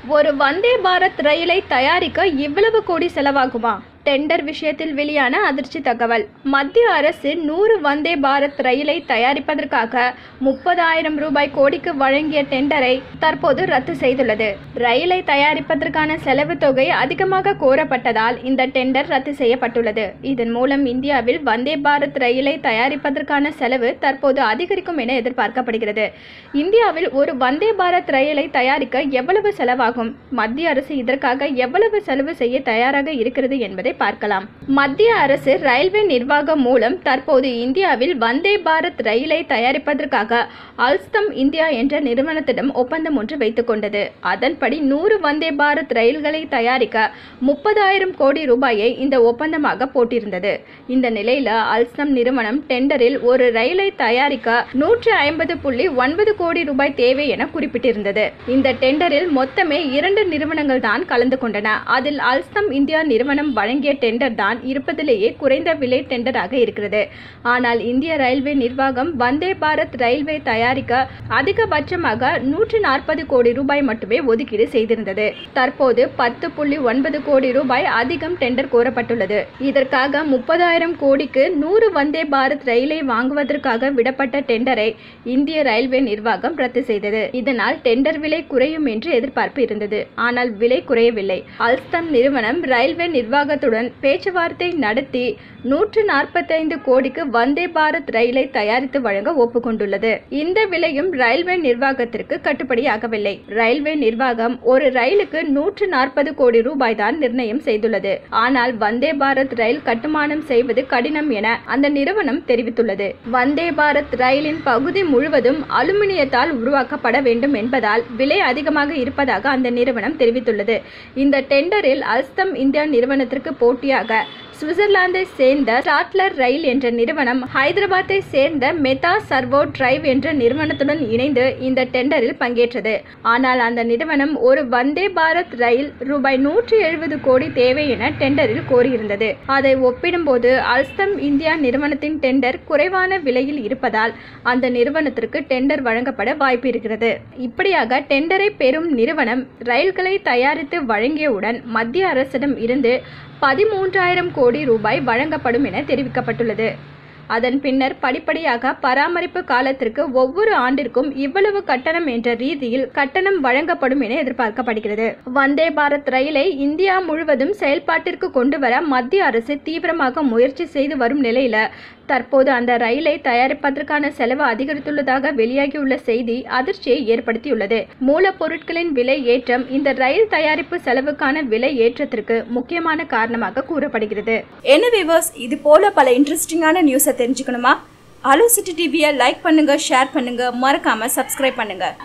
ஒரு வந்தே பாரத் ரயிலை தயாரிக்க இவ்வளவு கோடி செலவாகுமா டெண்டர் விஷயத்தில் வெளியான அதிர்ச்சி தகவல் மத்திய அரசு நூறு வந்தே பாரத் ரயிலை தயாரிப்பதற்காக முப்பதாயிரம் ரூபாய் கோடிக்கு வழங்கிய டெண்டரை தற்போது ரத்து செய்துள்ளது ரயிலை தயாரிப்பதற்கான செலவு தொகை அதிகமாக கோரப்பட்டதால் இந்த டெண்டர் ரத்து செய்யப்பட்டுள்ளது இதன் மூலம் இந்தியாவில் வந்தே பாரத் ரயிலை தயாரிப்பதற்கான செலவு தற்போது அதிகரிக்கும் என எதிர்பார்க்கப்படுகிறது இந்தியாவில் ஒரு வந்தே பாரத் ரயிலை தயாரிக்க எவ்வளவு செலவாகும் மத்திய அரசு இதற்காக எவ்வளவு செலவு செய்ய தயாராக இருக்கிறது என்பதை பார்க்கலாம் மத்திய அரசு ரயில்வே நிர்வாகம் மூலம் தற்போது இந்தியாவில் வந்தே பாரத் ரயிலை தயாரிப்பதற்காக அல்ஸ்தம் இந்தியா என்ற நிறுவனத்திடம் ஒப்பந்தம் ஒன்று வைத்துக் கொண்டது அதன்படி நூறு வந்தே பாரத் ரயில்களை தயாரிக்க முப்பதாயிரம் கோடி ரூபாயை இந்த ஒப்பந்தமாக போட்டிருந்தது இந்த நிலையில அல்ஸ்தம் நிறுவனம் டெண்டரில் ஒரு ரயிலை தயாரிக்க நூற்று ஐம்பது புள்ளி ஒன்பது கோடி ரூபாய் தேவை என குறிப்பிட்டிருந்தது இந்த டெண்டரில் மொத்தமே இரண்டு நிறுவனங்கள் தான் கலந்து கொண்டன அதில் அல்ஸ்தம் இந்தியா நிறுவனம் வழங்கிய டெண்டர் தான் இருப்பதிலேயே குறைந்த விலை டெண்டராக இருக்கிறது ஆனால் இந்திய ரயில்வே நிர்வாகம் வந்தே பாரத் ரயில்வே தயாரிக்க அதிகபட்சமாக நூற்று நாற்பது கோடி ரூபாய் மட்டுமே ஒதுக்கீடு செய்திருந்தது தற்போது பத்து புள்ளி ஒன்பது கோடி ரூபாய் அதிகம் டெண்டர் கோரப்பட்டுள்ளது இதற்காக முப்பதாயிரம் கோடிக்கு நூறு வந்தே பாரத் ரயிலை வாங்குவதற்காக விடப்பட்ட டெண்டரை இந்திய ரயில்வே நிர்வாகம் ரத்து செய்தது இதனால் டெண்டர் விலை குறையும் என்று எதிர்பார்ப்பு இருந்தது ஆனால் விலை குறையவில்லை அல்ஸ்தம் நிறுவனம் ரயில்வே நிர்வாகத்துடன் பேச்சுவார்த்தை நடத்தி நூற்று நாற்பத்தைந்து கோடிக்கு வந்தே பாரத் ரயிலை தயாரித்து வழங்க ஒப்புக்கொண்டுள்ளது இந்த விலையும் ரயில்வே நிர்வாகத்திற்கு கட்டுப்படியாகவில்லை ரயில்வே நிர்வாகம் ஒரு ரயிலுக்கு நூற்று நாற்பது கோடி ரூபாய் தான் நிர்ணயம் செய்துள்ளது ஆனால் வந்தே பாரத் ரயில் கட்டுமானம் செய்வது கடினம் என அந்த நிறுவனம் தெரிவித்துள்ளது வந்தே பாரத் ரயிலின் பகுதி முழுவதும் அலுமினியத்தால் உருவாக்கப்பட வேண்டும் என்பதால் விலை அதிகமாக இருப்பதாக அந்த நிறுவனம் தெரிவித்துள்ளது இந்த டெண்டரில் அல்ஸ்தம் இந்தியா நிறுவனத்திற்கு போட்டியாக சுவிட்சர்லாந்தை சேர்ந்த ஸ்டாட்லர் ரயில் என்ற நிறுவனம் ஹைதராபாத்தை சேர்ந்த மெதா சர்வோ டிரைவ் என்ற நிறுவனத்துடன் இணைந்து இந்த டெண்டரில் பங்கேற்றது ஆனால் அந்த நிறுவனம் ஒரு வந்தே பாரத் ரயில் ரூபாய் நூற்றி எழுபது கோடி தேவை என டெண்டரில் கோரியிருந்தது அதை ஒப்பிடும்போது அல்ஸ்தம் இந்தியா நிறுவனத்தின் டெண்டர் குறைவான விலையில் இருப்பதால் அந்த நிறுவனத்திற்கு டெண்டர் வழங்கப்பட வாய்ப்பு இருக்கிறது இப்படியாக டெண்டரை பெறும் நிறுவனம் ரயில்களை தயாரித்து வழங்கியவுடன் மத்திய அரசிடம் இருந்து பதிமூன்றாயிரம் கோடி ரூபாய் வழங்கப்படும் என தெரிவிக்கப்பட்டுள்ளது அதன் பின்னர் படிப்படியாக பராமரிப்பு காலத்திற்கு ஒவ்வொரு ஆண்டிற்கும் இவ்வளவு கட்டணம் என்ற ரீதியில் கட்டணம் வழங்கப்படும் என எதிர்பார்க்கப்படுகிறது வந்தே பாரத் ரயிலை இந்தியா முழுவதும் செயல்பாட்டிற்கு கொண்டு வர மத்திய அரசு தீவிரமாக முயற்சி செய்து வரும் நிலையில தற்போது அந்த ரயிலை தயாரிப்பதற்கான செலவு அதிகரித்துள்ளதாக வெளியாகியுள்ள செய்தி அதிர்ச்சியை ஏற்படுத்தியுள்ளது மூலப்பொருட்களின் விலை ஏற்றம் இந்த ரயில் தயாரிப்பு செலவுக்கான விலை ஏற்றத்திற்கு முக்கியமான காரணமாக கூறப்படுகிறது என்ன விவர்ஸ் இது போல பல இன்ட்ரெஸ்டிங்கான நியூஸை தெரிஞ்சுக்கணுமா அலோ சிட்டி டிவியை லைக் பண்ணுங்க ஷேர் பண்ணுங்க மறக்காம சப்ஸ்கிரைப் பண்ணுங்க